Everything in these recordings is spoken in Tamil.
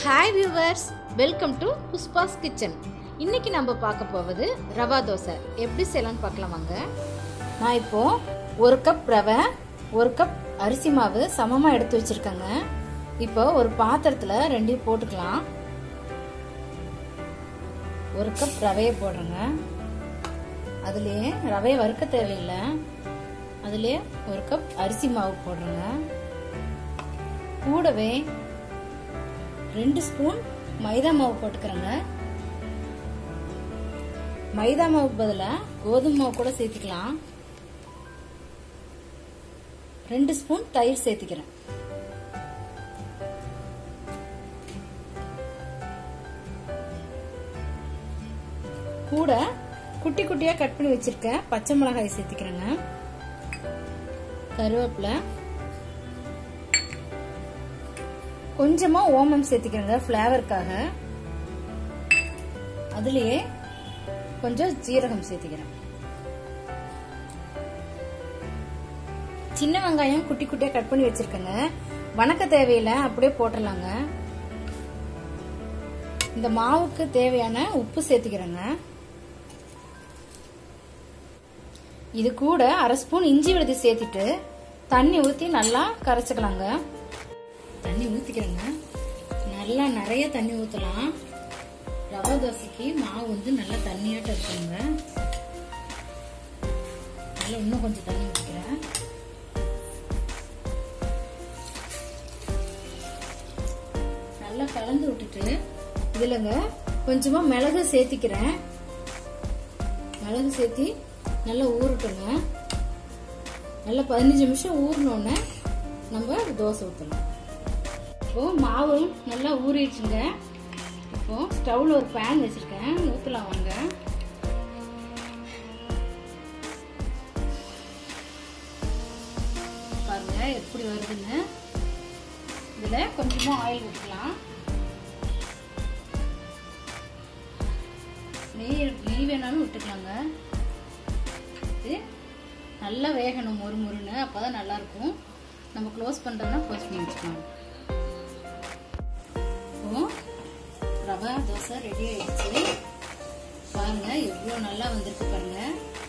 hi viewers welcome to Pushpa's kitchen இன்னைக்கு நம்ம பார்க்க போவது ரவா தோசை எப்படி செய்யலாம்னு பார்க்கலாம் வாங்க நான் இப்போ ஒரு கப் ரவை ஒரு கப் அரிசி மாவு சமமாக எடுத்து வச்சிருக்கேங்க இப்போ ஒரு பாத்திரத்தில் ரெண்டையும் போட்டுக்கலாம் ஒரு கப் ரவையை போடுறேங்க அதுலேயே ரவையை வறுக்க தேவையில்லை அதுலேயே ஒரு கப் அரிசி மாவு போடுறேங்க கூடவே ரெண்டு ஸ்பூன் மைதா மாவு போட்டுக்கிறேங்க மைதா மாவுக்கு பதிலாக கோதுமை மாவு கூட சேர்த்துக்கலாம் ரெண்டு ஸ்பூன் தயிர் சேர்த்துக்கிறேன் கூட குட்டி குட்டியா கட் பண்ணி வச்சிருக்க பச்சை மிளகாய் சேர்த்துக்கிறேங்க கருவேப்பிலை கொஞ்சமா ஓமம் சேர்த்துக்கிறேங்க ஃப்ளேவருக்காக அதுலயே கொஞ்சம் ஜீரகம் சேர்த்துக்கிறேன் சின்ன வெங்காயம் குட்டி குட்டியா கட் பண்ணி வச்சிருக்கேங்க வணக்க தேவையில்லை அப்படியே போட்டுடலாங்க இந்த மாவுக்கு தேவையான உப்பு சேர்த்துக்கிறேங்க இது கூட அரை ஸ்பூன் இஞ்சி விழுதி சேர்த்துட்டு தண்ணி ஊற்றி நல்லா கரைச்சிக்கலாங்க தண்ணி ஊற்றிக்கிறேங்க நல்லா நிறைய தண்ணி ஊற்றலாம் ரவா தோசைக்கு மாவு வந்து நல்லா தண்ணியாட்டம் இருக்குங்க நல்லா இன்னும் கொஞ்சம் தண்ணி ஊற்றிக்கிறேன் நல்லா கலந்து விட்டுட்டு இதுலங்க கொஞ்சமா மிளகு சேர்த்திக்கிறேன் மிளகு சேர்த்தி நல்லா ஊறட்டுங்க நல்லா பதினஞ்சு நிமிஷம் ஊறினோடனே நம்ம தோசை ஊற்றலாம் இப்போ மாவு நல்லா ஊறிடுச்சுங்க இப்போ ஸ்டவ்ல ஒரு பேன் வச்சிருக்கேன் ஊற்றலாம் வாங்க பாருங்க எப்படி வருதுன்னு இதில் கொஞ்சமா ஆயில் ஊற்றிக்கலாம் நெய் நெய் வேணாலும் விட்டுக்கலாங்க இது நல்லா வேகணும் மொறு மொறுன்னு அப்போ தான் நல்லாயிருக்கும் நம்ம க்ளோஸ் பண்ணுறதுனா க்ளோஸ் பண்ணி வச்சுக்கலாம் இப்போ ரவா தோசை ரெடி ஆயிடுச்சு பாருங்க எவ்வளோ நல்லா வந்திருக்கு பாருங்க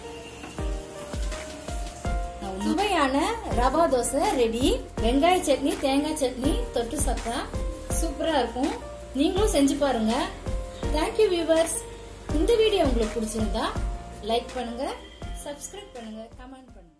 சுவையான ரவா தோசை ரெடி வெங்காய சட்னி தேங்காய் சட்னி தொட்டு சாப்பிட்டா சூப்பரா இருக்கும் நீங்களும் செஞ்சு பாருங்க தேங்க்யூ வியூவர்ஸ் இந்த வீடியோ உங்களுக்கு பிடிச்சிருந்தா லைக் பண்ணுங்க சப்ஸ்கிரைப் பண்ணுங்க கமெண்ட் பண்ணுங்க